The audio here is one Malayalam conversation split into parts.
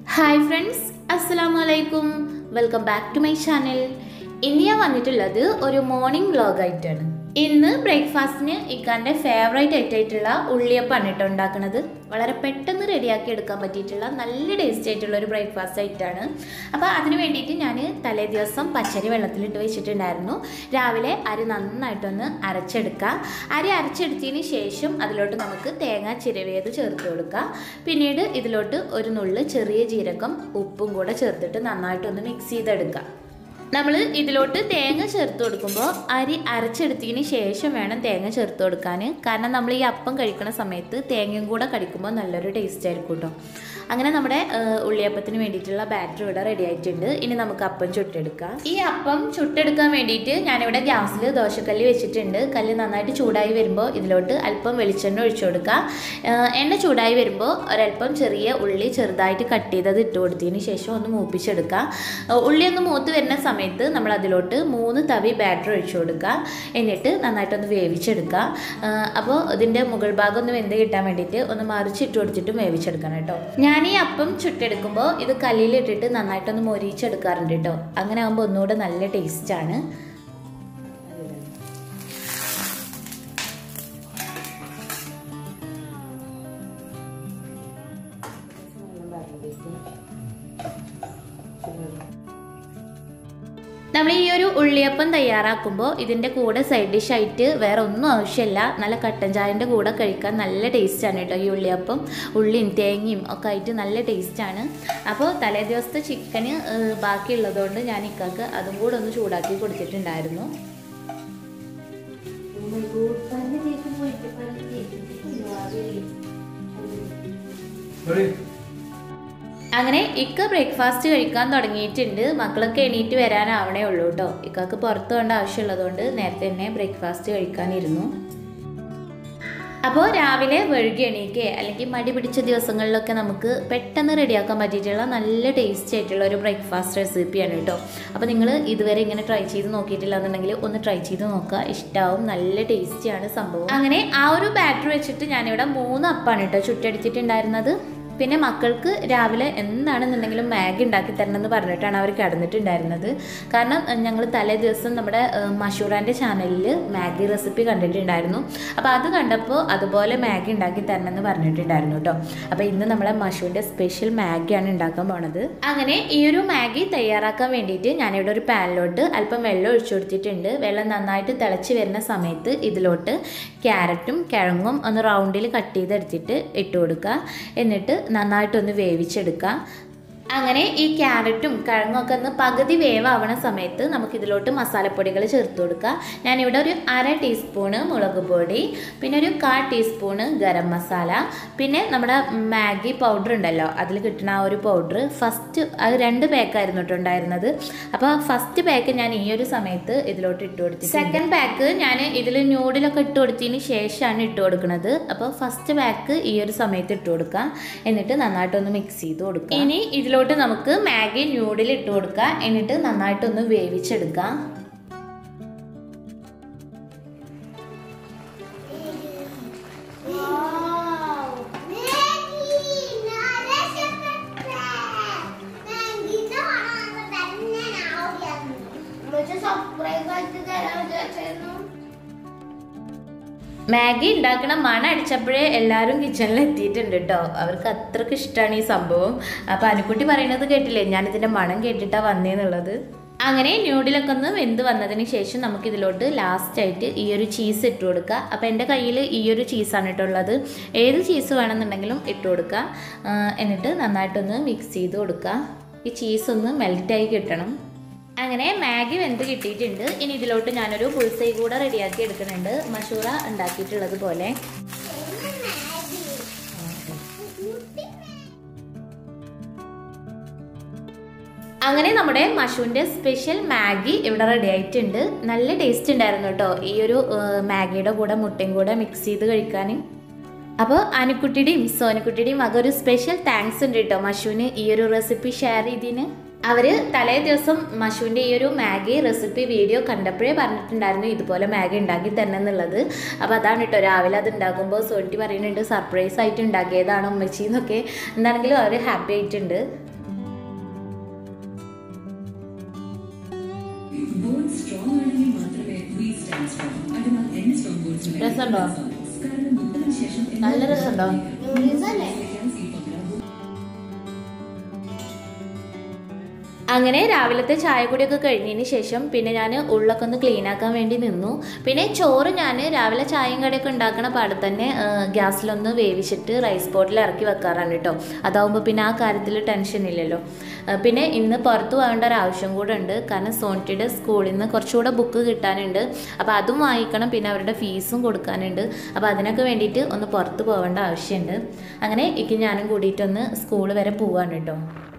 ഹായ് ഫ്രണ്ട്സ് അസ്സലാമു അലൈക്കും welcome back to my channel ഇന്ന് ഞാൻ വന്നിട്ടുള്ളത് ഒരു മോർണിംഗ് വ്ലോഗ് ആയിട്ടാണ് ഇന്ന് ബ്രേക്ക്ഫാസ്റ്റിന് ഇക്കാൻ്റെ ഫേവറേറ്റ് ആയിട്ടുള്ള ഉള്ളിയപ്പാണ് കേട്ടോ ഉണ്ടാക്കുന്നത് വളരെ പെട്ടെന്ന് റെഡിയാക്കി എടുക്കാൻ പറ്റിയിട്ടുള്ള നല്ല ടേസ്റ്റ് ആയിട്ടുള്ള ഒരു ബ്രേക്ക്ഫാസ്റ്റ് ആയിട്ടാണ് അപ്പോൾ അതിന് വേണ്ടിയിട്ട് ഞാൻ തലേ ദിവസം പച്ചരി വെള്ളത്തിലിട്ട് വെച്ചിട്ടുണ്ടായിരുന്നു രാവിലെ അരി നന്നായിട്ടൊന്ന് അരച്ചെടുക്കുക അരി അരച്ചെടുത്തതിന് ശേഷം അതിലോട്ട് നമുക്ക് തേങ്ങ ചിരവിയത് ചേർത്ത് കൊടുക്കുക പിന്നീട് ഇതിലോട്ട് ഒരു നുള്ള് ചെറിയ ജീരകം ഉപ്പും കൂടെ ചേർത്തിട്ട് നന്നായിട്ടൊന്ന് മിക്സ് ചെയ്തെടുക്കുക നമ്മൾ ഇതിലോട്ട് തേങ്ങ ചേർത്ത് കൊടുക്കുമ്പോൾ അരി അരച്ചെടുത്തതിന് ശേഷം വേണം തേങ്ങ ചേർത്ത് കൊടുക്കാൻ കാരണം നമ്മൾ ഈ അപ്പം കഴിക്കുന്ന സമയത്ത് തേങ്ങയും കൂടെ കടിക്കുമ്പോൾ നല്ലൊരു ടേസ്റ്റ് ആയിരിക്കും കേട്ടോ അങ്ങനെ നമ്മുടെ ആ, ഉള്ളിയപ്പത്തിന് വേണ്ടിയിട്ടുള്ള ബാറ്റർ ഇവിടെ റെഡി ആയിട്ടുണ്ട് ഇനി നമുക്ക് അപ്പം ചുട്ടെടുക്കാം ഈ അപ്പം ചുട്ടെടുക്കാൻ വേണ്ടിയിട്ട് ഞാനിവിടെ ഗ്യാസിൽ ദോശക്കല്ല് വെച്ചിട്ടുണ്ട് കല്ല് നന്നായിട്ട് ചൂടായി വരുമ്പോൾ ഇതിലോട്ട് അല്പം വെളിച്ചെണ്ണ ഒഴിച്ചു കൊടുക്കുക ആ, എണ്ണ ചൂടായി വരുമ്പോൾ ഒരല്പം ചെറിയ ഉള്ളി ചെറുതായിട്ട് കട്ട് ചെയ്തത് ഇട്ട് കൊടുത്തതിന് ശേഷം ഒന്ന് മൂപ്പിച്ചെടുക്കുക ആ, ഉള്ളി ഒന്ന് മൂത്ത് വരുന്ന സമയത്ത് നമ്മൾ അതിലോട്ട് മൂന്ന് തവി ബാറ്റർ ഒഴിച്ചു കൊടുക്കുക എന്നിട്ട് നന്നായിട്ടൊന്ന് വേവിച്ചെടുക്കുക അപ്പോൾ ഇതിൻ്റെ മുകൾ ഭാഗം ഒന്ന് വെന്ത് കിട്ടാൻ വേണ്ടിയിട്ട് ഒന്ന് മറിച്ചിട്ട് കൊടുത്തിട്ട് വേവിച്ചെടുക്കണം കേട്ടോ ഞാൻ ഈ അപ്പം ചുട്ടെടുക്കുമ്പോൾ ഇത് കല്ലിലിട്ടിട്ട് നന്നായിട്ടൊന്ന് മൊരിച്ചെടുക്കാറുണ്ട് കേട്ടോ അങ്ങനെ ആകുമ്പോൾ ഒന്നുകൂടെ നല്ല ടേസ്റ്റാണ് നമ്മൾ ഈ ഒരു ഉള്ളിയപ്പം തയ്യാറാക്കുമ്പോൾ ഇതിൻ്റെ കൂടെ സൈഡ് ഡിഷ് ആയിട്ട് വേറെ ഒന്നും ആവശ്യമില്ല നല്ല കട്ടൻ ചായൻ്റെ കൂടെ കഴിക്കാൻ നല്ല ടേസ്റ്റാണ് കേട്ടോ ഈ ഉള്ളിയപ്പം ഉള്ളിയും തേങ്ങയും ഒക്കെ ആയിട്ട് നല്ല ടേസ്റ്റാണ് അപ്പോൾ തലേ ദിവസത്തെ ചിക്കന് ബാക്കിയുള്ളതുകൊണ്ട് ഞാൻ ഇക്കാക്ക് അതും കൂടെ ഒന്ന് ചൂടാക്കി കൊടുത്തിട്ടുണ്ടായിരുന്നു അങ്ങനെ ഇക്ക ബ്രേക്ക്ഫാസ്റ്റ് കഴിക്കാൻ തുടങ്ങിയിട്ടുണ്ട് മക്കളൊക്കെ എണീറ്റ് വരാനാവണേ ഉള്ളൂ കേട്ടോ ഇക്കാക്ക് പുറത്ത് പോകേണ്ട ആവശ്യമുള്ളതുകൊണ്ട് നേരത്തെ തന്നെ ബ്രേക്ക്ഫാസ്റ്റ് കഴിക്കാനിരുന്നു അപ്പോൾ രാവിലെ വഴുകി എണീക്കുക അല്ലെങ്കിൽ മടി പിടിച്ച ദിവസങ്ങളിലൊക്കെ നമുക്ക് പെട്ടെന്ന് റെഡിയാക്കാൻ പറ്റിയിട്ടുള്ള നല്ല ടേസ്റ്റി ആയിട്ടുള്ള ഒരു ബ്രേക്ക്ഫാസ്റ്റ് റെസിപ്പിയാണ് കേട്ടോ അപ്പോൾ നിങ്ങൾ ഇതുവരെ ഇങ്ങനെ ട്രൈ ചെയ്ത് നോക്കിയിട്ടില്ല എന്നുണ്ടെങ്കിൽ ഒന്ന് ട്രൈ ചെയ്ത് നോക്കുക ഇഷ്ടമാവും നല്ല ടേസ്റ്റിയാണ് സംഭവം അങ്ങനെ ആ ഒരു ബാറ്റർ വെച്ചിട്ട് ഞാനിവിടെ മൂന്ന് അപ്പാണ് കേട്ടോ ചുട്ടെടുത്തിട്ടുണ്ടായിരുന്നത് പിന്നെ മക്കൾക്ക് രാവിലെ എന്താണെന്നുണ്ടെങ്കിലും മാഗി ഉണ്ടാക്കി തരണം എന്ന് പറഞ്ഞിട്ടാണ് അവർ കിടന്നിട്ടുണ്ടായിരുന്നത് കാരണം ഞങ്ങൾ തലേ ദിവസം നമ്മുടെ ഏഹ്, മഷൂറാൻ്റെ ചാനലിൽ മാഗി റെസിപ്പി കണ്ടിട്ടുണ്ടായിരുന്നു അപ്പോൾ അത് കണ്ടപ്പോൾ അതുപോലെ മാഗി ഉണ്ടാക്കി തരണം എന്ന് പറഞ്ഞിട്ടുണ്ടായിരുന്നു കേട്ടോ അപ്പോൾ ഇന്ന് നമ്മളെ മഷൂറിൻ്റെ സ്പെഷ്യൽ മാഗിയാണ് ഉണ്ടാക്കാൻ പോണത് അങ്ങനെ ഈ ഒരു മാഗി തയ്യാറാക്കാൻ വേണ്ടിയിട്ട് ഞാനിവിടെ ഒരു പാനിലോട്ട് അല്പം വെള്ളം ഒഴിച്ചു കൊടുത്തിട്ടുണ്ട് വെള്ളം നന്നായിട്ട് തിളച്ച് വരുന്ന സമയത്ത് ഇതിലോട്ട് ക്യാരറ്റും കിഴങ്ങും ഒന്ന് റൗണ്ടിൽ കട്ട് ചെയ്തെടുത്തിട്ട് ഇട്ട് കൊടുക്കുക എന്നിട്ട് നന്നായിട്ടൊന്ന് വേവിച്ചെടുക്കുക അങ്ങനെ ഈ ക്യാരറ്റും കിഴങ്ങൊക്കെ ഒന്ന് പകുതി വേവാവണ സമയത്ത് നമുക്ക് ഇതിലോട്ട് മസാലപ്പൊടികൾ ചേർത്ത് കൊടുക്കുക ഞാനിവിടെ ഒരു അര ടീസ്പൂണ് മുളക് പൊടി പിന്നെ ഒരു കാ ടീസ്പൂണ് ഗരം മസാല പിന്നെ നമ്മുടെ മാഗി പൗഡർ ഉണ്ടല്ലോ അതിൽ കിട്ടുന്ന ആ ഒരു പൗഡർ ഫസ്റ്റ് അത് രണ്ട് പാക്കായിരുന്നു കേട്ടോ ഉണ്ടായിരുന്നത് അപ്പോൾ ഫസ്റ്റ് പാക്ക് ഞാൻ ഈ ഒരു സമയത്ത് ഇതിലോട്ട് ഇട്ട് കൊടുത്തു സെക്കൻഡ് പാക്ക് ഞാൻ ഇതിൽ ന്യൂഡിലൊക്കെ ഇട്ട് കൊടുത്തതിന് ശേഷമാണ് ഇട്ട് കൊടുക്കുന്നത് അപ്പോൾ ഫസ്റ്റ് പാക്ക് ഈ ഒരു സമയത്ത് ഇട്ട് കൊടുക്കുക എന്നിട്ട് നന്നായിട്ടൊന്ന് മിക്സ് ചെയ്ത് കൊടുക്കുക ഇനി ഇതിലോട്ട് നമുക്ക് മാഗി ന്യൂഡിൽ ഇട്ട് കൊടുക്കുക എന്നിട്ട് നന്നായിട്ടൊന്ന് വേവിച്ചെടുക്കാം സർപ്രൈസ് ആയിട്ട് തരാൻ വിചാരിച്ചായിരുന്നു മാഗി ഉണ്ടാക്കണ മണം അടിച്ചപ്പോഴേ എല്ലാവരും കിച്ചണിൽ എത്തിയിട്ടുണ്ട് കേട്ടോ അവർക്ക് അത്രക്ക് ഇഷ്ടമാണ് ഈ സംഭവം അപ്പോൾ അനുക്കുട്ടി പറയുന്നത് കേട്ടില്ലേ ഞാനിതിൻ്റെ മണം കേട്ടിട്ടാണ് വന്നേന്നുള്ളത് അങ്ങനെ ന്യൂഡിലൊക്കെ ഒന്ന് വെന്ത് വന്നതിന് ശേഷം നമുക്ക് ഇതിലോട്ട് ലാസ്റ്റായിട്ട് ഈ ഒരു ചീസ് ഇട്ട് കൊടുക്കുക അപ്പോൾ എൻ്റെ കയ്യിൽ ഈ ഒരു ചീസാണ് ഇട്ടുള്ളത് ഏത് ചീസ് വേണമെന്നുണ്ടെങ്കിലും ഇട്ട് കൊടുക്കുക ആ, എന്നിട്ട് നന്നായിട്ടൊന്ന് മിക്സ് ചെയ്ത് കൊടുക്കുക ഈ ചീസ് ഒന്ന് മെൽറ്റായി കിട്ടണം അങ്ങനെ മാഗി വെന്ത് കിട്ടിയിട്ടുണ്ട് ഇനി ഇതിലോട്ട് ഞാനൊരു പുൾസൈ കൂടെ റെഡിയാക്കി എടുക്കുന്നുണ്ട് മഷൂറ ഉണ്ടാക്കിയിട്ടുള്ളത് പോലെ അങ്ങനെ നമ്മുടെ മഷൂൻ്റെ സ്പെഷ്യൽ മാഗി ഇവിടെ റെഡി ആയിട്ടുണ്ട് നല്ല ടേസ്റ്റ് ഉണ്ടായിരുന്നു കേട്ടോ ഈ ഒരു ഏഹ്, മാഗിയുടെ കൂടെ മുട്ടയും കൂടെ മിക്സ് ചെയ്ത് കഴിക്കാൻ അപ്പോൾ അനുക്കുട്ടിയുടെയും സോനുക്കുട്ടിയുടെയും വക ഒരു സ്പെഷ്യൽ താങ്ക്സ് ഉണ്ട് കേട്ടോ മഷുവിന് ഈ ഒരു റെസിപ്പി ഷെയർ ചെയ്തതിന് അവർ തലേ ദിവസം മഷുവിൻ്റെ ഈ ഒരു മാഗി റെസിപ്പി വീഡിയോ കണ്ടപ്പോഴേ പറഞ്ഞിട്ടുണ്ടായിരുന്നു ഇതുപോലെ മാഗി ഉണ്ടാക്കി തന്നെ എന്നുള്ളത് അപ്പോൾ അതാണ് കേട്ടോ രാവിലെ അത് ഉണ്ടാക്കുമ്പോൾ സോനിറ്റി പറയുന്നുണ്ട് സർപ്രൈസ് ആയിട്ട് ഉണ്ടാക്കിയതാണ് ഉമ്മച്ചി എന്നൊക്കെ എന്താണെങ്കിലും അവർ ഹാപ്പി ആയിട്ടുണ്ട് രസമുണ്ടോ നല്ല രസമുണ്ടോ നൂഡിൽസ് അല്ലേ അങ്ങനെ രാവിലത്തെ ചായ കുടിയൊക്കെ കഴിഞ്ഞതിന് ശേഷം പിന്നെ ഞാൻ ഉള്ളൊക്കെ ഒന്ന് ക്ലീൻ ആക്കാൻ വേണ്ടി നിന്നു പിന്നെ ചോറ് ഞാൻ രാവിലെ ചായയും കടിയൊക്കെ ഉണ്ടാക്കണ പാടെ തന്നെ ആ, ഗ്യാസിലൊന്ന് വേവിച്ചിട്ട് റൈസ് ബോട്ടിൽ ഇറക്കി വെക്കാറാണ് കേട്ടോ അതാവുമ്പോൾ പിന്നെ ആ കാര്യത്തിൽ ടെൻഷൻ ഇല്ലല്ലോ ആ, പിന്നെ ഇന്ന് പുറത്ത് പോകേണ്ട ഒരു ആവശ്യം കൂടെ ഉണ്ട് കാരണം സോണിറ്റിയുടെ സ്കൂളിൽ നിന്ന് കുറച്ചുകൂടെ ബുക്ക് കിട്ടാനുണ്ട് അപ്പോൾ അതും വാങ്ങിക്കണം പിന്നെ അവരുടെ ഫീസും കൊടുക്കാനുണ്ട് അപ്പോൾ അതിനൊക്കെ വേണ്ടിയിട്ട് ഒന്ന് പുറത്ത് പോകേണ്ട ആവശ്യമുണ്ട് അങ്ങനെ ഇക്ക് ഞാനും കൂടിയിട്ടൊന്ന് സ്കൂൾ വരെ പോവാണ് കേട്ടോ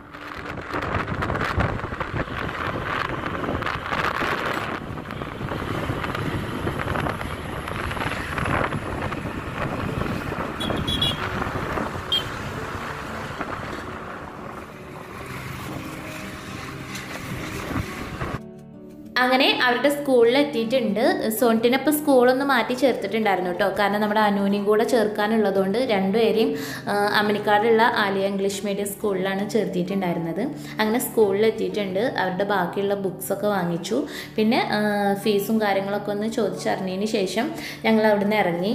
അങ്ങനെ അവരുടെ സ്കൂളിൽ എത്തിയിട്ടുണ്ട് സോണിറ്റിനെ ഇപ്പോൾ സ്കൂളൊന്ന് മാറ്റി ചേർത്തിട്ടുണ്ടായിരുന്നു കേട്ടോ കാരണം നമ്മുടെ അനുവിനെയും കൂടെ ചേർക്കാനുള്ളതുകൊണ്ട് രണ്ടുപേരെയും ആ, അമനിക്കാടുള്ള ആലിയ ഇംഗ്ലീഷ് മീഡിയം സ്കൂളിലാണ് ചേർത്തിയിട്ടുണ്ടായിരുന്നത് അങ്ങനെ സ്കൂളിൽ എത്തിയിട്ടുണ്ട് അവരുടെ ബാക്കിയുള്ള ബുക്സൊക്കെ വാങ്ങിച്ചു പിന്നെ ആ, ഫീസും കാര്യങ്ങളൊക്കെ ഒന്ന് ചോദിച്ചറിഞ്ഞതിന് ശേഷം ഞങ്ങൾ അവിടുന്ന് ഇറങ്ങി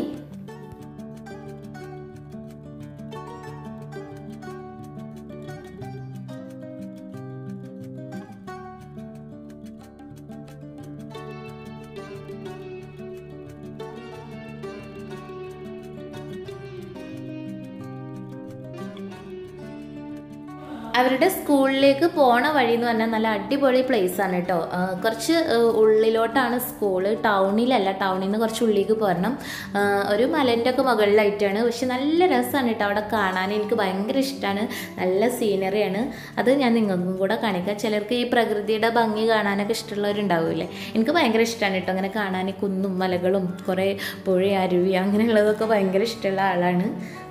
അവരുടെ സ്കൂളിലേക്ക് പോണ വഴി എന്ന് പറഞ്ഞാൽ നല്ല അടിപൊളി പ്ലേസ് ആണ് കേട്ടോ ആ, കുറച്ച് ആ, ഉള്ളിലോട്ടാണ് സ്കൂള് ടൗണിലല്ല ടൗണിൽ നിന്ന് കുറച്ച് ഉള്ളിലേക്ക് പോരണം ആ, ഒരു മലൻ്റെ ഒക്കെ മുകളിലായിട്ടാണ് പക്ഷെ നല്ല രസമാണ് കേട്ടോ അവിടെ കാണാൻ എനിക്ക് ഭയങ്കര ഇഷ്ടമാണ് നല്ല സീനറിയാണ് അത് ഞാൻ നിങ്ങൾക്കും കൂടെ കാണിക്കാം ചിലർക്ക് ഈ പ്രകൃതിയുടെ ഭംഗി കാണാനൊക്കെ ഇഷ്ടമുള്ളവരുണ്ടാവില്ലേ എനിക്ക് ഭയങ്കര ഇഷ്ടമാണ് കേട്ടോ അങ്ങനെ കാണാൻ കുന്നും മലകളും കുറേ പുഴ അരുവി അങ്ങനെയുള്ളതൊക്കെ ഭയങ്കര ഇഷ്ടമുള്ള ആളാണ്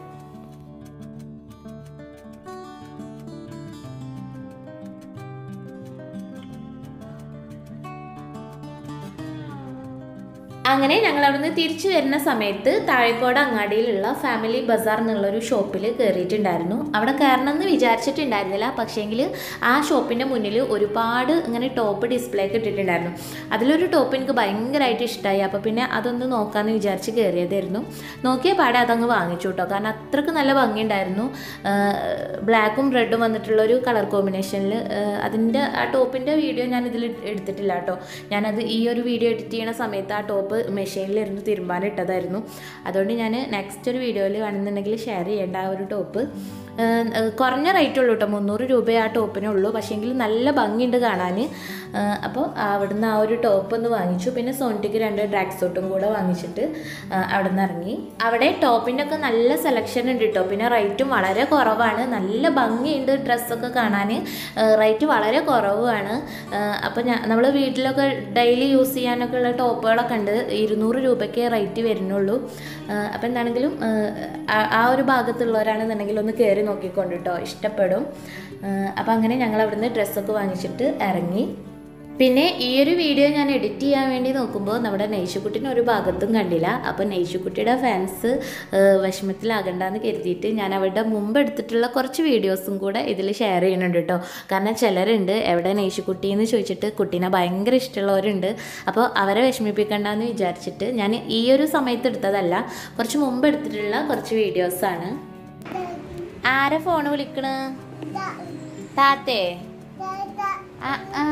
അങ്ങനെ ഞങ്ങൾ അവിടുന്ന് തിരിച്ചു വരുന്ന സമയത്ത് താഴേക്കോട് അങ്ങാടിയിലുള്ള ഫാമിലി ബസാർ എന്നുള്ളൊരു ഷോപ്പിൽ കയറിയിട്ടുണ്ടായിരുന്നു അവിടെ കയറണം എന്ന് വിചാരിച്ചിട്ടുണ്ടായിരുന്നില്ല പക്ഷേങ്കിൽ ആ ഷോപ്പിൻ്റെ മുന്നിൽ ഒരുപാട് ഇങ്ങനെ ടോപ്പ് ഡിസ്പ്ലേ ഒക്കെ ഇട്ടിട്ടുണ്ടായിരുന്നു അതിലൊരു ടോപ്പ് എനിക്ക് ഭയങ്കരമായിട്ട് ഇഷ്ടമായി അപ്പോൾ പിന്നെ അതൊന്ന് നോക്കാമെന്ന് വിചാരിച്ച് കയറിയതായിരുന്നു നോക്കിയ പാടെ അതങ്ങ് വാങ്ങിച്ചു കേട്ടോ കാരണം അത്രക്ക് നല്ല ഭംഗിയുണ്ടായിരുന്നു ബ്ലാക്കും റെഡും വന്നിട്ടുള്ളൊരു കളർ കോമ്പിനേഷനിൽ അതിൻ്റെ ആ ടോപ്പിൻ്റെ വീഡിയോ ഞാൻ ഇതിൽ എടുത്തിട്ടില്ല കേട്ടോ ഞാനത് ഈ ഒരു വീഡിയോ എഡിറ്റ് ചെയ്യണ സമയത്ത് ആ ടോപ്പ് മെഷീനിലിരുന്ന് തിരുമ്പാനിട്ടതായിരുന്നു അതുകൊണ്ട് ഞാൻ നെക്സ്റ്റ് ഒരു വീഡിയോയിൽ കാണുന്നുണ്ടെങ്കിൽ ഷെയർ ചെയ്യേണ്ട ആ ഒരു ടോപ്പ് ഏഹ് ഏഹ് കുറഞ്ഞ റേറ്റ് ഉള്ളൂ കേട്ടോ മുന്നൂറ് രൂപയെ ആ ടോപ്പിനുള്ളൂ പക്ഷേങ്കിൽ നല്ല ഭംഗിയുണ്ട് കാണാൻ അപ്പോൾ അവിടുന്ന് ആ ഒരു ടോപ്പ് ഒന്ന് വാങ്ങിച്ചു പിന്നെ സോണിറ്റിക്ക് രണ്ട് ട്രാക്ക് സൂട്ടും കൂടെ വാങ്ങിച്ചിട്ട് ആ, അവിടുന്ന് ഇറങ്ങി അവിടെ ടോപ്പിൻ്റെ ഒക്കെ നല്ല സെലക്ഷൻ ഉണ്ട് കേട്ടോ പിന്നെ റേറ്റും വളരെ കുറവാണ് നല്ല ഭംഗിയുണ്ട് ഡ്രസ്സൊക്കെ കാണാൻ റേറ്റ് വളരെ കുറവാണ് അപ്പോൾ ഞാൻ നമ്മൾ വീട്ടിലൊക്കെ ഡെയിലി യൂസ് ചെയ്യാനൊക്കെ ഉള്ള ടോപ്പുകളൊക്കെ ഉണ്ട് ഇരുന്നൂറ് രൂപയ്ക്ക് റേറ്റ് വരുന്നുള്ളൂ അപ്പോൾ എന്താണെങ്കിലും ആ- ആ ഒരു ഭാഗത്തുള്ളവരാണെന്നുണ്ടെങ്കിൽ ഒന്ന് കയറി നോക്കിക്കൊണ്ട് കേട്ടോ ഇഷ്ടപ്പെടും അപ്പോൾ അങ്ങനെ ഞങ്ങൾ അവിടുന്ന് ഡ്രസ്സൊക്കെ വാങ്ങിച്ചിട്ട് ഇറങ്ങി പിന്നെ ഈ ഒരു വീഡിയോ ഞാൻ എഡിറ്റ് ചെയ്യാൻ വേണ്ടി നോക്കുമ്പോൾ നമ്മുടെ നെയ്ശുക്കുട്ടിനെ ഒരു ഭാഗത്തും കണ്ടില്ല അപ്പോൾ നെയ്ശുക്കുട്ടിയുടെ ഫാൻസ് വിഷമത്തിലാകണ്ടെന്ന് കരുതിയിട്ട് ഞാൻ അവരുടെ മുമ്പ് എടുത്തിട്ടുള്ള കുറച്ച് വീഡിയോസും കൂടെ ഇതിൽ ഷെയർ ചെയ്യുന്നുണ്ട് കേട്ടോ കാരണം ചിലരുണ്ട് എവിടെ നെയ്ശുക്കുട്ടി എന്ന് ചോദിച്ചിട്ട് കുട്ടീനെ ഭയങ്കര ഇഷ്ടമുള്ളവരുണ്ട് അപ്പോൾ അവരെ വിഷമിപ്പിക്കണ്ടെന്ന് വിചാരിച്ചിട്ട് ഞാൻ ഈ ഒരു സമയത്ത് എടുത്തതല്ല കുറച്ച് മുമ്പ് എടുത്തിട്ടുള്ള കുറച്ച് വീഡിയോസാണ് ആരെ ഫോൺ വിളിക്കണ് താത്തേ ആ ആ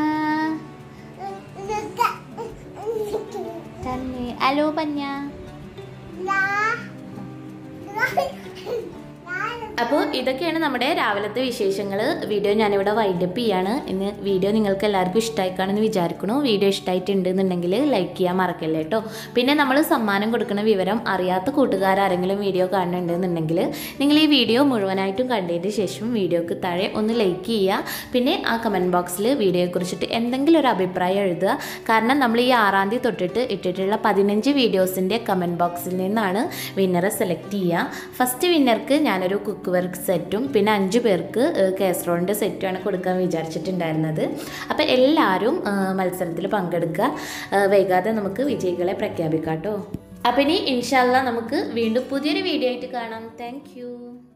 തന്നെ ഹലോ പഞ്ഞ അപ്പോൾ ഇതൊക്കെയാണ് നമ്മുടെ രാവിലത്തെ വിശേഷങ്ങൾ വീഡിയോ ഞാനിവിടെ വൈൻഡപ്പ് ചെയ്യാണ് ഇന്ന് വീഡിയോ നിങ്ങൾക്ക് എല്ലാവർക്കും ഇഷ്ടമായി കാണുമെന്ന് വിചാരിക്കണു വീഡിയോ ഇഷ്ടമായിട്ടുണ്ടെന്നുണ്ടെങ്കിൽ ലൈക്ക് ചെയ്യാൻ മറക്കല്ലേ കേട്ടോ പിന്നെ നമ്മൾ സമ്മാനം കൊടുക്കുന്ന വിവരം അറിയാത്ത കൂട്ടുകാരാരെങ്കിലും വീഡിയോ കാണുന്നുണ്ടെന്നുണ്ടെങ്കിൽ നിങ്ങൾ ഈ വീഡിയോ മുഴുവനായിട്ടും കണ്ടതിന് ശേഷം വീഡിയോക്ക് താഴെ ഒന്ന് ലൈക്ക് ചെയ്യുക പിന്നെ ആ കമൻറ്റ് ബോക്സിൽ വീഡിയോയെക്കുറിച്ചിട്ട് എന്തെങ്കിലും ഒരു അഭിപ്രായം എഴുതുക കാരണം നമ്മൾ ഈ ആറാം തീയതി തൊട്ടിട്ട് ഇട്ടിട്ടുള്ള പതിനഞ്ച് വീഡിയോസിൻ്റെ കമൻറ്റ് ബോക്സിൽ നിന്നാണ് വിന്നറെ സെലക്ട് ചെയ്യുക ഫസ്റ്റ് വിന്നർക്ക് ഞാനൊരു കുക്ക് വർക്ക് സെറ്റും പിന്നെ അഞ്ച് പേർക്ക് കാസറോളിൻ്റെ സെറ്റുമാണ് കൊടുക്കാൻ വിചാരിച്ചിട്ടുണ്ടായിരുന്നത് അപ്പോൾ എല്ലാവരും മത്സരത്തിൽ പങ്കെടുക്കുക ഏഹ് വൈകാതെ നമുക്ക് വിജയികളെ പ്രഖ്യാപിക്കാം കേട്ടോ അപ്പോൾ ഇനി ഇൻഷാല്ല നമുക്ക് വീണ്ടും പുതിയൊരു വീഡിയോ ആയിട്ട് കാണാം താങ്ക്